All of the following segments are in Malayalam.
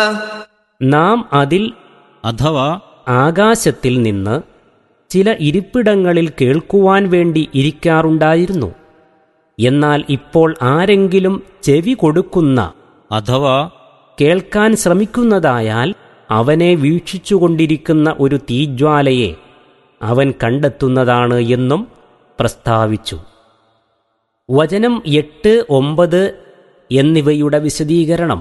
നാം അതിൽ അഥവാ ആകാശത്തിൽ നിന്ന് ചില ഇരിപ്പിടങ്ങളിൽ കേൾക്കുവാൻ വേണ്ടി ഇരിക്കാറുണ്ടായിരുന്നു എന്നാൽ ഇപ്പോൾ ആരെങ്കിലും ചെവി കൊടുക്കുന്ന അഥവാ കേൾക്കാൻ ശ്രമിക്കുന്നതായാൽ അവനെ വീക്ഷിച്ചുകൊണ്ടിരിക്കുന്ന ഒരു തീജ്വാലയെ അവൻ കണ്ടെത്തുന്നതാണ് എന്നും പ്രസ്താവിച്ചു വചനം എട്ട് ഒമ്പത് എന്നിവയുടെ വിശദീകരണം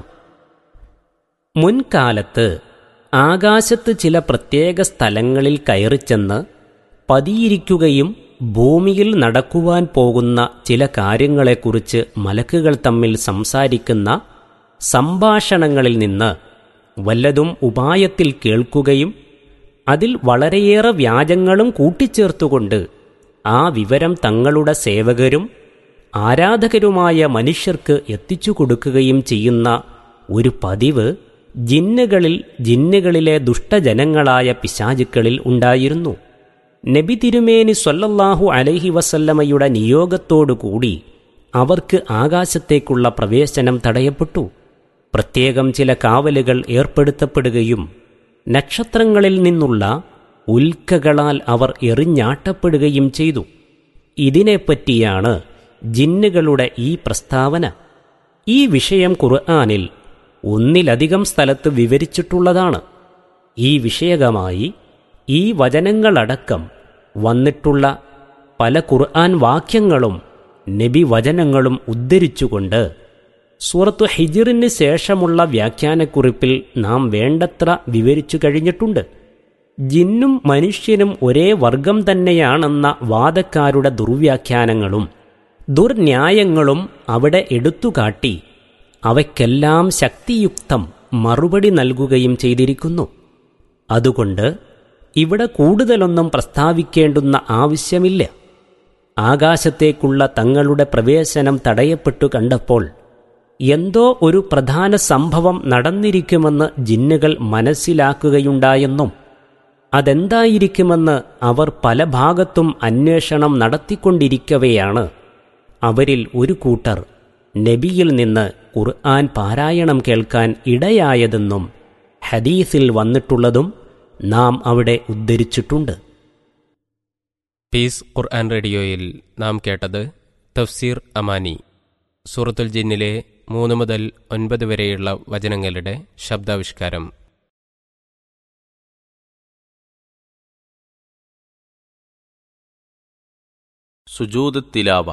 മുൻകാലത്ത് ആകാശത്ത് ചില പ്രത്യേക സ്ഥലങ്ങളിൽ കയറിച്ചെന്ന് പതിയിരിക്കുകയും ഭൂമിയിൽ നടക്കുവാൻ പോകുന്ന ചില കാര്യങ്ങളെക്കുറിച്ച് മലക്കുകൾ തമ്മിൽ സംസാരിക്കുന്ന സംഭാഷണങ്ങളിൽ നിന്ന് വല്ലതും ഉപായത്തിൽ കേൾക്കുകയും അതിൽ വളരെയേറെ വ്യാജങ്ങളും കൂട്ടിച്ചേർത്തുകൊണ്ട് ആ വിവരം തങ്ങളുടെ സേവകരും ആരാധകരുമായ മനുഷ്യർക്ക് എത്തിച്ചു കൊടുക്കുകയും ചെയ്യുന്ന ഒരു പതിവ് ജിന്നുകളിൽ ജിന്നുകളിലെ ദുഷ്ടജനങ്ങളായ പിശാചുക്കളിൽ ഉണ്ടായിരുന്നു നബി തിരുമേനി സ്വല്ലല്ലാഹു അലൈഹി വസല്ലമയുടെ നിയോഗത്തോടുകൂടി അവർക്ക് ആകാശത്തേക്കുള്ള പ്രവേശനം തടയപ്പെട്ടു പ്രത്യേകം ചില കാവലുകൾ ഏർപ്പെടുത്തപ്പെടുകയും നക്ഷത്രങ്ങളിൽ നിന്നുള്ള ഉൽക്കകളാൽ അവർ എറിഞ്ഞാട്ടപ്പെടുകയും ചെയ്തു ഇതിനെപ്പറ്റിയാണ് ജിന്നുകളുടെ ഈ പ്രസ്താവന ഈ വിഷയം ഖുർആാനിൽ ഒന്നിലധികം സ്ഥലത്ത് വിവരിച്ചിട്ടുള്ളതാണ് ഈ വിഷയകമായി ഈ വചനങ്ങളടക്കം വന്നിട്ടുള്ള പല ഖുർആൻ വാക്യങ്ങളും നബി വചനങ്ങളും ഉദ്ധരിച്ചുകൊണ്ട് സൂറത്തു ഹിജിറിന് ശേഷമുള്ള വ്യാഖ്യാനക്കുറിപ്പിൽ നാം വേണ്ടത്ര വിവരിച്ചു കഴിഞ്ഞിട്ടുണ്ട് ജിന്നും മനുഷ്യനും ഒരേ വർഗം തന്നെയാണെന്ന വാദക്കാരുടെ ദുർവ്യാഖ്യാനങ്ങളും ദുർന്യായങ്ങളും അവിടെ എടുത്തുകാട്ടി അവയ്ക്കെല്ലാം ശക്തിയുക്തം മറുപടി നൽകുകയും ചെയ്തിരിക്കുന്നു അതുകൊണ്ട് ഇവിടെ കൂടുതലൊന്നും പ്രസ്താവിക്കേണ്ടുന്ന ആവശ്യമില്ല ആകാശത്തേക്കുള്ള തങ്ങളുടെ പ്രവേശനം തടയപ്പെട്ടു കണ്ടപ്പോൾ എന്തോ ഒരു പ്രധാന സംഭവം നടന്നിരിക്കുമെന്ന് ജിന്നുകൾ മനസ്സിലാക്കുകയുണ്ടായെന്നും അതെന്തായിരിക്കുമെന്ന് അവർ പല ഭാഗത്തും അന്വേഷണം നടത്തിക്കൊണ്ടിരിക്കവെയാണ് അവരിൽ ഒരു കൂട്ടർ നബിയിൽ നിന്ന് ഖുർആൻ പാരായണം കേൾക്കാൻ ഇടയായതെന്നും ഹദീസിൽ വന്നിട്ടുള്ളതും നാം അവിടെ ഉദ്ധരിച്ചിട്ടുണ്ട് പീസ് ഖുർആൻ റേഡിയോയിൽ നാം കേട്ടത് തഫ്സീർ അമാനി സൂറത്തുൽ ജിന്നിലെ മൂന്ന് മുതൽ ഒൻപത് വരെയുള്ള വചനങ്ങളുടെ ശബ്ദാവിഷ്കാരം സുജൂദ് തിലാവ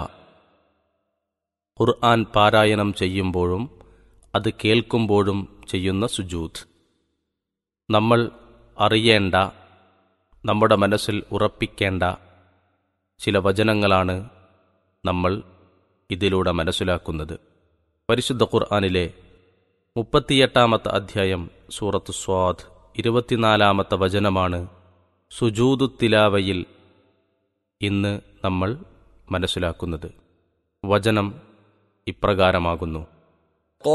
ഖുർആൻ പാരായണം ചെയ്യുമ്പോഴും അത് കേൾക്കുമ്പോഴും ചെയ്യുന്ന സുജൂദ് നമ്മൾ അറിയേണ്ട നമ്മുടെ മനസ്സിൽ ഉറപ്പിക്കേണ്ട ചില വചനങ്ങളാണ് നമ്മൾ ഇതിലൂടെ മനസ്സിലാക്കുന്നത് പരിശുദ്ധ ഖുർആനിലെ മുപ്പത്തിയെട്ടാമത്തെ അധ്യായം സൂറത്ത് സ്വാദ് ഇരുപത്തിനാലാമത്തെ വചനമാണ് സുജൂദു തിലാവയിൽ ഇന്ന് നമ്മൾ മനസ്സിലാക്കുന്നത് വചനം ഇപ്രകാരമാകുന്നു